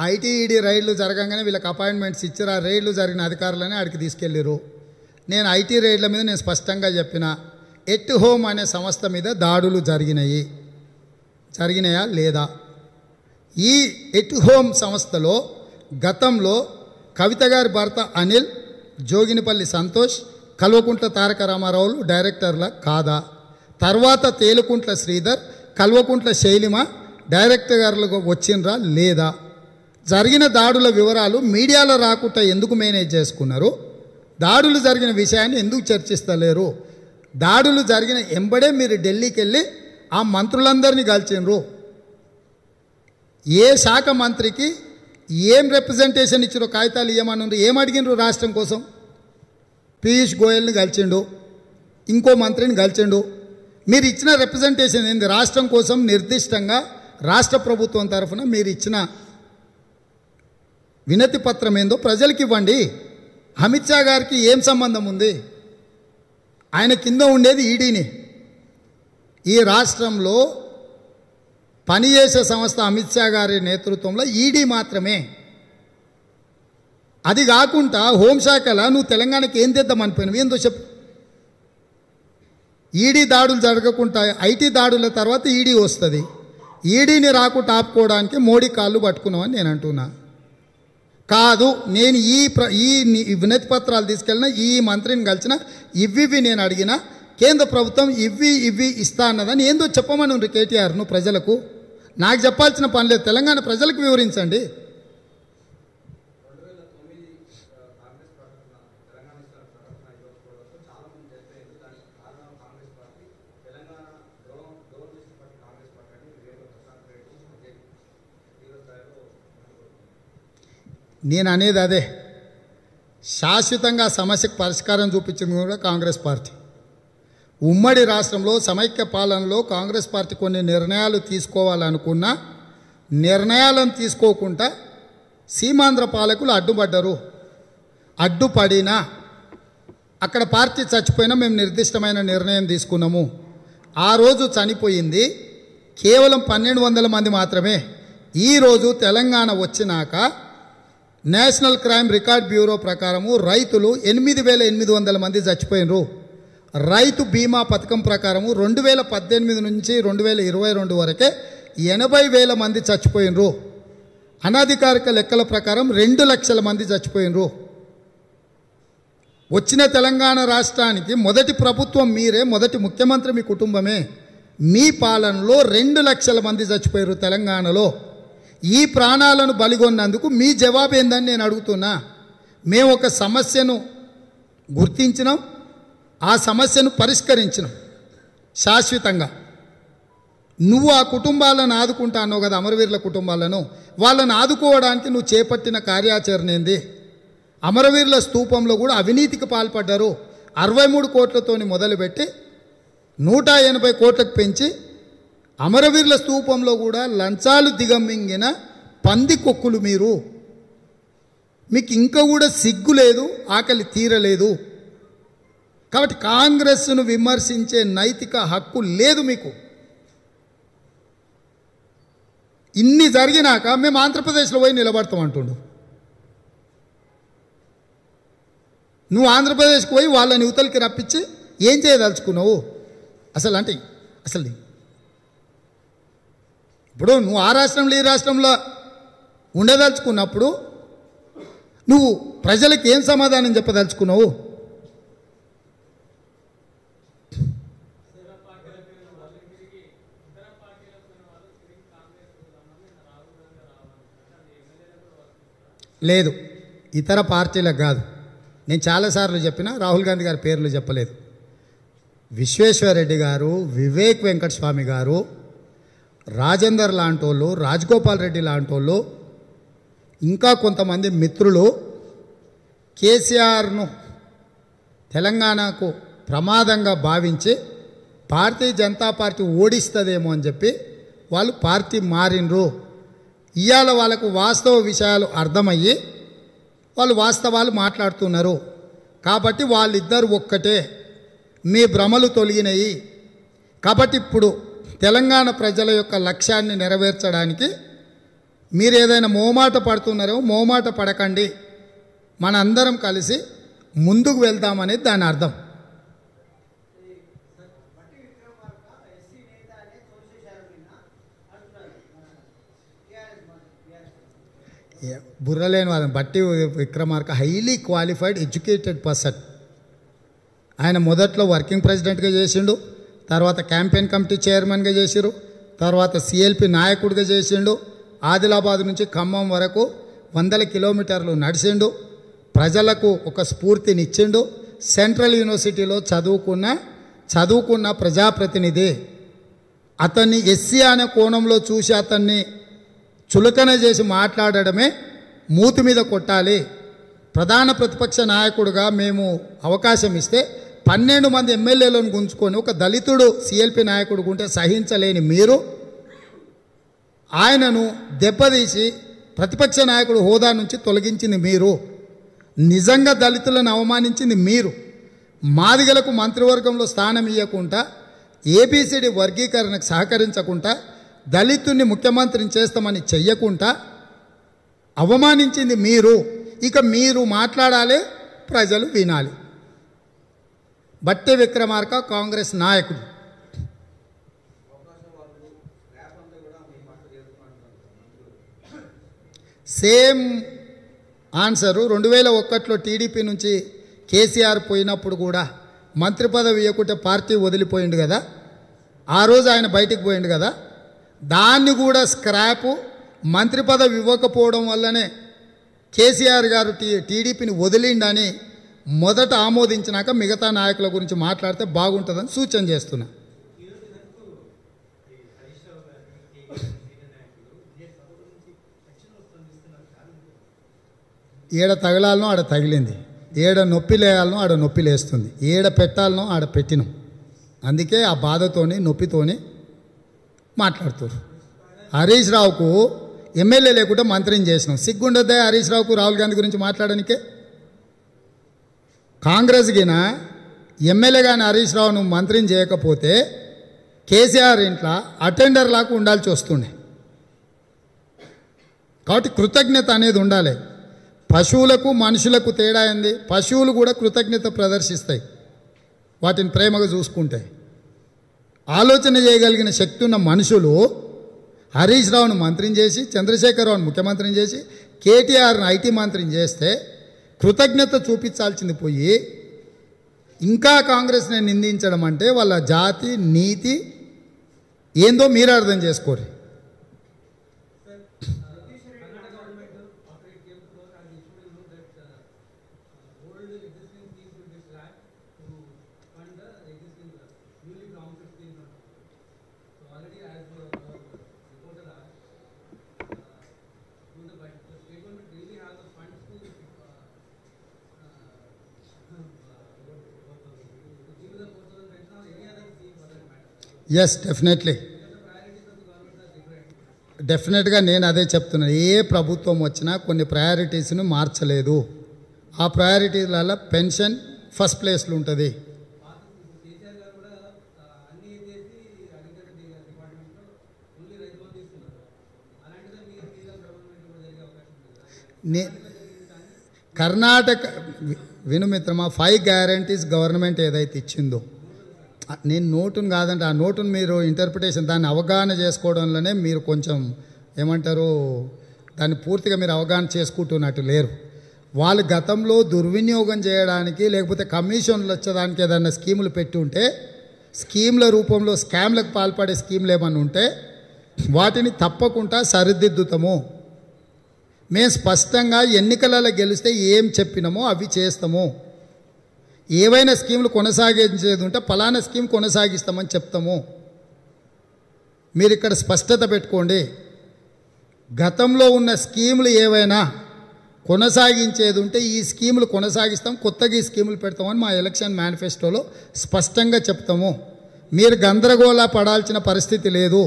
ఐటీఈడి రైళ్లు జరగంగానే వీళ్ళకి అపాయింట్మెంట్స్ ఇచ్చారు ఆ రైళ్లు జరిగిన అధికారులని ఆడికి తీసుకెళ్ళారు నేను ఐటీ రైడ్ల మీద నేను స్పష్టంగా చెప్పిన ఎట్ హోమ్ అనే సంస్థ మీద దాడులు జరిగినాయి జరిగినాయా లేదా ఈ ఎట్ హోమ్ సంస్థలో గతంలో కవిత గారి భర్త అనిల్ జోగినిపల్లి సంతోష్ కల్వకుంట్ల తారక రామారావులు డైరెక్టర్ల కాదా తర్వాత తేలుకుంట్ల శ్రీధర్ కల్వకుంట్ల శైలిమ డైరెక్టర్ గారులకు వచ్చిండ్రా లేదా జరిగిన దాడుల వివరాలు మీడియాలో రాకుండా ఎందుకు మేనేజ్ చేసుకున్నారు దాడులు జరిగిన విషయాన్ని ఎందుకు చర్చిస్తలేరు దాడులు జరిగిన ఎంబడే మీరు ఢిల్లీకి వెళ్ళి ఆ మంత్రులందరినీ కలిసిండ్రు ఏ శాఖ మంత్రికి ఏం రిప్రజెంటేషన్ ఇచ్చారో కాగితాలు ఇవ్వమన్నారు ఏం అడిగినరు రాష్ట్రం కోసం పీయూష్ గోయల్ని కలిసిండు ఇంకో మంత్రిని కలిసిండు మీరు ఇచ్చిన రిప్రజెంటేషన్ ఏంది రాష్ట్రం కోసం నిర్దిష్టంగా రాష్ట్ర ప్రభుత్వం తరఫున మీరు ఇచ్చిన వినతి పత్రం ఏందో ప్రజలకు ఇవ్వండి అమిత్ షా గారికి ఏం సంబంధం ఉంది ఆయన కింద ఉండేది ఈడీని ఈ రాష్ట్రంలో పనిచేసే సంస్థ అమిత్ షా గారి నేతృత్వంలో ఈడీ మాత్రమే అది కాకుండా హోంశాఖల నువ్వు తెలంగాణకి ఏం తెద్దామనిపోయినావు ఏందో చెప్పు ఈడీ దాడులు జరగకుండా ఐటీ దాడుల తర్వాత ఈడీ వస్తుంది ఈడీని రాకుండా ఆపుకోవడానికి మోడీ కాళ్ళు పట్టుకున్నామని నేను అంటున్నా కాదు నేను ఈ ప్ర ఈ ని- ఈ వినతి పత్రాలు తీసుకెళ్ళిన ఈ మంత్రిని కలిసిన ఇవ్వివి నేను అడిగిన కేంద్ర ప్రభుత్వం ఇవ్వి ఇవ్వి ఇస్తా అన్నదని ఏందో చెప్పమని ఉంది కేటీఆర్ నువ్వు ప్రజలకు నాకు చెప్పాల్సిన పని లేదు తెలంగాణ ప్రజలకు వివరించండి నేను అనేది అదే శాశ్వతంగా సమస్యకు పరిష్కారం చూపించింది కూడా కాంగ్రెస్ పార్టీ ఉమ్మడి రాష్ట్రంలో సమైక్య పాలనలో కాంగ్రెస్ పార్టీ కొన్ని నిర్ణయాలు తీసుకోవాలనుకున్నా నిర్ణయాలను తీసుకోకుండా సీమాంధ్ర పాలకులు అడ్డుపడ్డరు అడ్డుపడినా అక్కడ పార్టీ చచ్చిపోయినా మేము నిర్దిష్టమైన నిర్ణయం తీసుకున్నాము ఆ రోజు చనిపోయింది కేవలం పన్నెండు వందల మంది మాత్రమే ఈరోజు తెలంగాణ వచ్చినాక నేషనల్ క్రైమ్ రికార్డ్ బ్యూరో ప్రకారము రైతులు ఎనిమిది వేల ఎనిమిది వందల మంది చచ్చిపోయినరు రైతు బీమా పథకం ప్రకారము రెండు వేల పద్దెనిమిది నుంచి రెండు వేల ఇరవై రెండు వరకే ఎనభై వేల మంది చచ్చిపోయినరు అనధికారిక లెక్కల ప్రకారం రెండు లక్షల మంది చచ్చిపోయినరు వచ్చిన తెలంగాణ రాష్ట్రానికి మొదటి ప్రభుత్వం మీరే మొదటి ముఖ్యమంత్రి మీ కుటుంబమే మీ పాలనలో రెండు లక్షల మంది చచ్చిపోయారు తెలంగాణలో ఈ ప్రాణాలను బలిగొన్నందుకు మీ జవాబు ఏందని నేను అడుగుతున్నా మేము ఒక సమస్యను గుర్తించినాం ఆ సమస్యను పరిష్కరించినాం శాశ్వతంగా నువ్వు ఆ కుటుంబాలను ఆదుకుంటా అన్నావు కదా అమరవీరుల కుటుంబాలను వాళ్ళని ఆదుకోవడానికి నువ్వు చేపట్టిన కార్యాచరణ ఏంది అమరవీరుల స్తూపంలో కూడా అవినీతికి పాల్పడ్డారు అరవై మూడు కోట్లతోని మొదలుపెట్టి నూట ఎనభై కోట్లకు పెంచి అమరవీరుల స్తూపంలో కూడా లంచాలు దిగమింగిన పంది కొక్కులు మీరు మీకు ఇంకా కూడా సిగ్గు లేదు ఆకలి తీరలేదు కాబట్టి కాంగ్రెస్ను విమర్శించే నైతిక హక్కు లేదు మీకు ఇన్ని జరిగినాక మేము ఆంధ్రప్రదేశ్లో పోయి నిలబడతాం అంటుండు నువ్వు ఆంధ్రప్రదేశ్కి పోయి వాళ్ళని యువతలకి రప్పించి ఏం చేయదలుచుకున్నావు అసలు అంటే అసలు ఇప్పుడు నువ్వు ఆ రాష్ట్రంలో ఈ రాష్ట్రంలో ఉండదలుచుకున్నప్పుడు నువ్వు ప్రజలకు ఏం సమాధానం చెప్పదలుచుకున్నావు లేదు ఇతర పార్టీలకు కాదు నేను చాలాసార్లు చెప్పిన రాహుల్ గాంధీ గారి పేర్లు చెప్పలేదు విశ్వేశ్వరరెడ్డి గారు వివేక్ వెంకటస్వామి గారు రాజేందర్ లాంటోళ్ళు రాజగోపాల్ రెడ్డి లాంటోళ్ళు ఇంకా కొంతమంది మిత్రులు కేసీఆర్ను తెలంగాణకు ప్రమాదంగా భావించి భారతీయ జనతా పార్టీ ఓడిస్తుందేమో అని చెప్పి వాళ్ళు పార్టీ మారినరు ఇవాళ వాళ్ళకు వాస్తవ విషయాలు అర్థమయ్యి వాళ్ళు వాస్తవాలు మాట్లాడుతున్నారు కాబట్టి వాళ్ళిద్దరు ఒక్కటే మీ భ్రమలు తొలగినాయి కాబట్టి ఇప్పుడు తెలంగాణ ప్రజల యొక్క లక్ష్యాన్ని నెరవేర్చడానికి మీరు ఏదైనా మోమాట పడుతున్నారో మోమాట పడకండి మనందరం కలిసి ముందుకు వెళ్దామనేది దాని అర్థం ఏ- బుర్రలేని వాదం Bhatti Vikramarka highly qualified educated person ఆయన మొదట్లో వర్కింగ్ ప్రెసిడెంట్గా చేసిండు తర్వాత క్యాంపెయిన్ కమిటీ చైర్మన్గా చేసిరు తర్వాత సిఎల్పి నాయకుడిగా చేసిండు ఆదిలాబాద్ నుంచి ఖమ్మం వరకు వందల కిలోమీటర్లు నడిచిండు ప్రజలకు ఒక స్ఫూర్తినిచ్చిండు సెంట్రల్ యూనివర్సిటీలో చదువుకున్న చదువుకున్న ప్రజాప్రతినిధి అతన్ని ఎస్సీ అనే కోణంలో చూసి అతన్ని చులకన చేసి మాట్లాడడమే మూతి మీద కొట్టాలి ప్రధాన ప్రతిపక్ష నాయకుడిగా మేము అవకాశం ఇస్తే పన్నెండు మంది ఎమ్మెల్యేలను గుంజుకొని ఒక దళితుడు సిఎల్పి నాయకుడు ఉంటే సహించలేని మీరు ఆయనను దెబ్బతీసి ప్రతిపక్ష నాయకుడు హోదా నుంచి తొలగించింది మీరు నిజంగా దళితులను అవమానించింది మీరు మాదిగలకు మంత్రివర్గంలో స్థానం ఇవ్వకుండా ఏబిసిడి వర్గీకరణకు సహకరించకుండా దళితుడిని ముఖ్యమంత్రిని చేస్తామని చెయ్యకుండా అవమానించింది మీరు ఇక మీరు మాట్లాడాలి ప్రజలు వినాలి బట్టె విక్రమార్క కాంగ్రెస్ నాయకుడు సేమ్ ఆన్సరు రెండు వేల ఒకటిలో టీడీపీ నుంచి కేసీఆర్ పోయినప్పుడు కూడా మంత్రి పదవి ఇవ్వకుంటే పార్టీ వదిలిపోయిండు కదా ఆ రోజు ఆయన బయటికి పోయిండు కదా దాన్ని కూడా స్క్రాప్ మంత్రి పదవి ఇవ్వకపోవడం వల్లనే కేసీఆర్ గారు టీ టీడీపీని వదిలిండని మొదట ఆమోదించినాక మిగతా నాయకుల గురించి మాట్లాడితే బాగుంటుందని సూచన చేస్తున్నా ఏడ తగలాలనో ఆడ తగిలింది ఏడ నొప్పి లేయాలనో ఆడ నొప్పి లేస్తుంది ఏడ పెట్టాలనో ఆడ పెట్టినాం అందుకే ఆ బాధతోని నొప్పితోని మాట్లాడుతారు హరీష్ రావుకు ఎమ్మెల్యే లేకుండా మంత్రిని చేసినాం సిగ్గుండద్దా హరీష్ రావుకు రాహుల్ గాంధీ గురించి మాట్లాడడానికే కాంగ్రెస్ గిన ఎమ్మెల్యే కానీ హరీష్ రావును మంత్రిని చేయకపోతే కేసీఆర్ ఇంట్లో అటెండర్ లాగా ఉండాల్సి వస్తుండే కాబట్టి కృతజ్ఞత అనేది ఉండాలి పశువులకు మనుషులకు తేడా ఏంది పశువులు కూడా కృతజ్ఞత ప్రదర్శిస్తాయి వాటిని ప్రేమగా చూసుకుంటాయి ఆలోచన చేయగలిగిన శక్తి ఉన్న మనుషులు హరీష్ రావును మంత్రిని చేసి చంద్రశేఖరరావును ముఖ్యమంత్రిని చేసి కేటీఆర్ను ఐటీ మంత్రిని చేస్తే కృతజ్ఞత చూపించాల్సింది పోయి ఇంకా కాంగ్రెస్ని నిందించడం అంటే వాళ్ళ జాతి నీతి ఏందో మీరు అర్థం చేసుకోరు ఎస్ డెఫినెట్లీ డెఫినెట్గా నేను అదే చెప్తున్నాను ఏ ప్రభుత్వం వచ్చినా కొన్ని ప్రయారిటీస్ను మార్చలేదు ఆ ప్రయారిటీలలో పెన్షన్ ఫస్ట్ ప్లేస్లో ఉంటుంది నే కర్ణాటక వి- విను మిత్రమా ఫైవ్ గ్యారంటీస్ గవర్నమెంట్ ఏదైతే ఇచ్చిందో ఆ, నేను నోటును కాదంటే ఆ నోటును మీరు ఇంటర్ప్రిటేషన్ దాన్ని అవగాహన చేసుకోవడంలోనే మీరు కొంచెం ఏమంటారు దాన్ని పూర్తిగా మీరు అవగాహన చేసుకుంటున్నట్టు లేరు వాళ్ళు గతంలో దుర్వినియోగం చేయడానికి లేకపోతే కమిషన్లు వచ్చేదానికి ఏదైనా స్కీములు పెట్టి ఉంటే స్కీమ్ల రూపంలో స్కామ్లకు పాల్పడే స్కీమ్లు ఏమన్నా ఉంటే వాటిని తప్పకుండా సరిదిద్దుతాము మేము స్పష్టంగా ఎన్నికలలో గెలిస్తే ఏం చెప్పినామో అవి చేస్తాము ఏవైనా స్కీములు కొనసాగించేది ఉంటే ఫలానా స్కీమ్ కొనసాగిస్తామని చెప్తాము మీరు ఇక్కడ స్పష్టత పెట్టుకోండి గతంలో ఉన్న స్కీములు ఏవైనా కొనసాగించేది ఉంటే ఈ స్కీములు కొనసాగిస్తాం కొత్తగా ఈ స్కీములు పెడతామని మా ఎలక్షన్ మేనిఫెస్టోలో స్పష్టంగా చెప్తాము మీరు గందరగోళ పడాల్సిన పరిస్థితి లేదు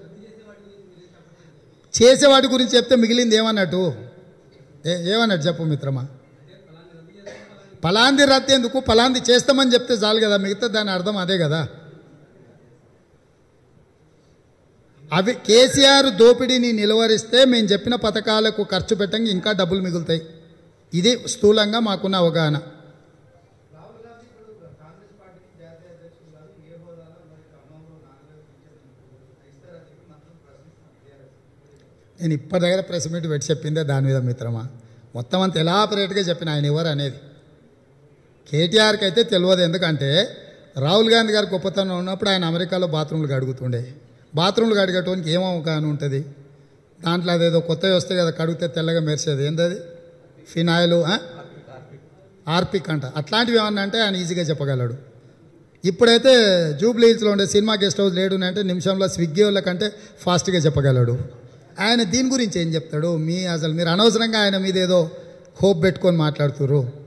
చేసేవాటి గురించి చెప్తే మిగిలింది ఏమన్నట్టు ఏ ఏమన్నట్టు చెప్పు మిత్రమా ఫలాంది రద్దు ఎందుకు ఫలాంది చేస్తామని చెప్తే చాలు కదా మిగతా దాని అర్థం అదే కదా అవి కేసీఆర్ దోపిడీని నిలువరిస్తే మేము చెప్పిన పథకాలకు ఖర్చు పెట్టంగా ఇంకా డబ్బులు మిగులుతాయి ఇది స్థూలంగా మాకున్న అవగాహన నేను ఇప్పటి దగ్గర ప్రెస్ మీట్ పెట్టి చెప్పిందే దాని మీద మిత్రమా మొత్తం అంత ఎలాపరేట్గా చెప్పిన ఆయన ఎవరు అనేది కేటీఆర్కి అయితే తెలియదు ఎందుకంటే రాహుల్ గాంధీ గారు గొప్పతనం ఉన్నప్పుడు ఆయన అమెరికాలో బాత్రూమ్లు కడుగుతుండే బాత్రూమ్లు కడిగేటోనికి ఏమో అవగాహన ఉంటుంది దాంట్లో అదేదో కొత్తవి వస్తాయి కదా కడిగితే తెల్లగా మెరిసేది ఏంటది ఫినాయిల్ ఆర్పిక్ అంట అట్లాంటివి ఏమన్నా అంటే ఆయన ఈజీగా చెప్పగలడు ఇప్పుడైతే జూబ్లీ హిల్స్లో ఉండే సినిమా గెస్ట్ హౌస్ లేడు అంటే నిమిషంలో స్విగ్గీ వాళ్ళ కంటే ఫాస్ట్గా చెప్పగలడు ఆయన దీని గురించి ఏం చెప్తాడు మీ అసలు మీరు అనవసరంగా ఆయన మీద ఏదో హోప్ పెట్టుకొని మాట్లాడుతున్నారు